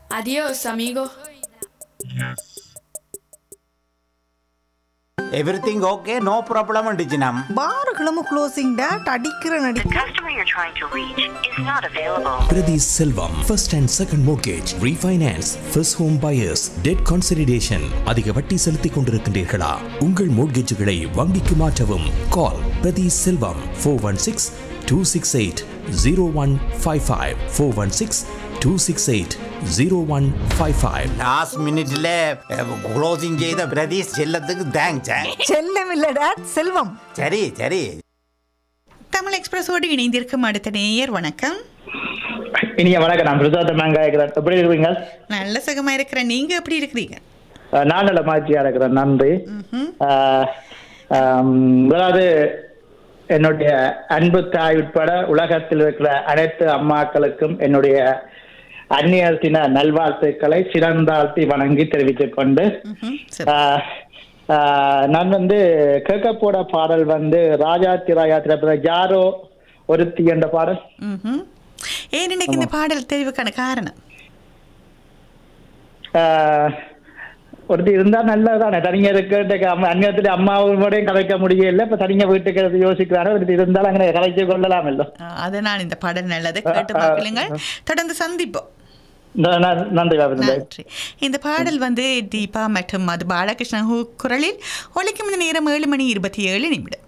Adiós, amigo. Everything okay no problem டிஜினம் பாருகளும் closing date அடிக்கிற நடி The customer you're trying to reach is not available. Prati Selvam, first and second mortgage, refinance, first home buyers, debt consolidation. அதிக வட்டி செலுத்திக் கொண்டிருக்கின்றீர்களா உங்கள் மோட்கேஜுகளை வங்கிக்கு மாற்றவும் call Prathi Selvam four one six two six eight zero one five five four one six two six eight zero one five five last மினிட்ல closing செய்த பிரதீஷ் செல்லத்துக்கு thanks செல்லம் இல்ல டேட் செல்வம் சரி சரி தமிழ் எக்ஸ்பிரஸோடு இணைந்திருக்கும் அடுத்த நேயர் வணக்கம் இனிய வணக்கம் நான் பிரசாத் மேங்காயக்கிறேன் எப்படி இருக்கீங்க நல்ல சுகமா இருக்கிறேன் நீங்க எப்படி இருக்கிறீங்க அஹ் நான் நல்ல மகிழ்ச்சியா இருக்கிறேன் நன்றி அஹ், ஆம், அதாவது என்னுடைய அன்பு தாய் உட்பட உலகத்தில் இருக்கிற அனைத்து அம்மாக்களுக்கும் என்னுடைய அந்நியர் தின நல்வாழ்த்துக்களை சிறந்தாழ்த்தி வணங்கி தெரிவித்துக் கொண்டு ம்ஹும், சரி. ஆஹ், ஆஹ், நான் வந்து கேட்க போட பாடல் வந்து ராஜா திராயா திரைப்பட ஜாரோ ஒருத்தி என்ற பாடல் ம்ஹும். ஏன் இன்னைக்கு இந்த பாடல் தெரிவுக்கான காரணம் ஆஹ், ஒருத்தி இருந்தா நல்லதுதானே தனியா இருக்க அந்நியத்துல அம்மாவோடையும் கலைக்க முடியல இப்ப தனியா வீட்டுக்கு எடுத்து யோசிக்கிறாங்க ஒருத்தி இருந்தாலும் அங்கே கலைச்சு கொள்ளலாம் இல்ல அஹ், அதனால் இந்த பாடல் நல்லது கேட்டு மக்களுங்கள் தொடர்ந்து சந்திப்போம் ந- ந- நன்றி பாபு நன்றி இந்த பாடல் வந்து தீபா மற்றும் மது பாலகிருஷ்ணன் கு- குரலில் ஒலிக்கும் இந்த நேரம் ஏழு மணி இருபத்தி ஏழு நிமிடம்